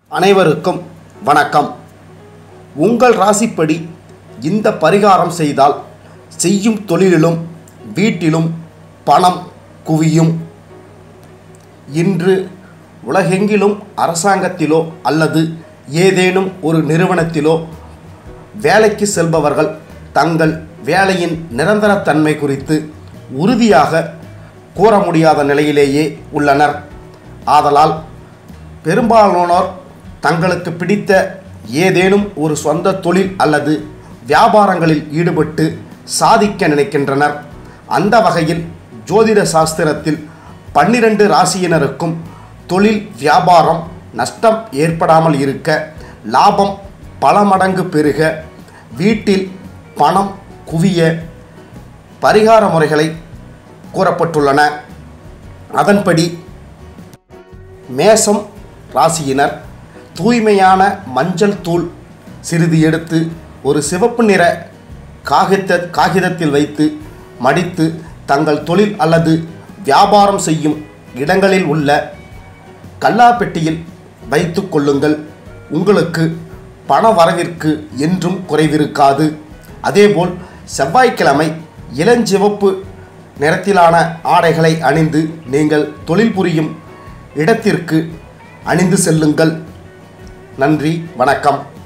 அனைவருக்கும் வணக்கம் உங்கள் ராசிப்படி இந்த பரிகாரம் செய்தால் செய்யும் தொழிலிலும் வீட்டிலும் பணம் குவியும் இன்று உலகெங்கிலும் அரசாங்கத்திலோ அல்லது ஏதேனும் ஒரு நிறுவனத்திலோ வேலைக்கு செல்பவர்கள் தங்கள் வேலையின் நிரந்தரத்தன்மை குறித்து உறுதியாக கூற முடியாத நிலையிலேயே உள்ளனர் ஆதலால் பெரும்பாலானோர் தங்களுக்கு பிடித்த ஏதேனும் ஒரு சொந்த தொழில் அல்லது வியாபாரங்களில் ஈடுபட்டு சாதிக்க நினைக்கின்றனர் அந்த வகையில் ஜோதிட சாஸ்திரத்தில் பன்னிரண்டு ராசியினருக்கும் தொழில் வியாபாரம் நஷ்டம் ஏற்படாமல் இருக்க லாபம் பல மடங்கு பெருக வீட்டில் பணம் குவிய பரிகார முறைகளை கூறப்பட்டுள்ளன அதன்படி மேசம் ராசியினர் தூய்மையான மஞ்சள் தூள் சிறிது எடுத்து ஒரு சிவப்பு நிற காகித காகிதத்தில் வைத்து மடித்து தங்கள் தொழில் அல்லது வியாபாரம் செய்யும் இடங்களில் உள்ள கல்லாப்பெட்டியில் வைத்து கொள்ளுங்கள் உங்களுக்கு பண வரவிற்கு என்றும் குறைவிருக்காது அதேபோல் செவ்வாய்க்கிழமை இளஞ்சிவப்பு நிறத்திலான ஆடைகளை அணிந்து நீங்கள் தொழில் புரியும் இடத்திற்கு அணிந்து செல்லுங்கள் நன்றி வணக்கம்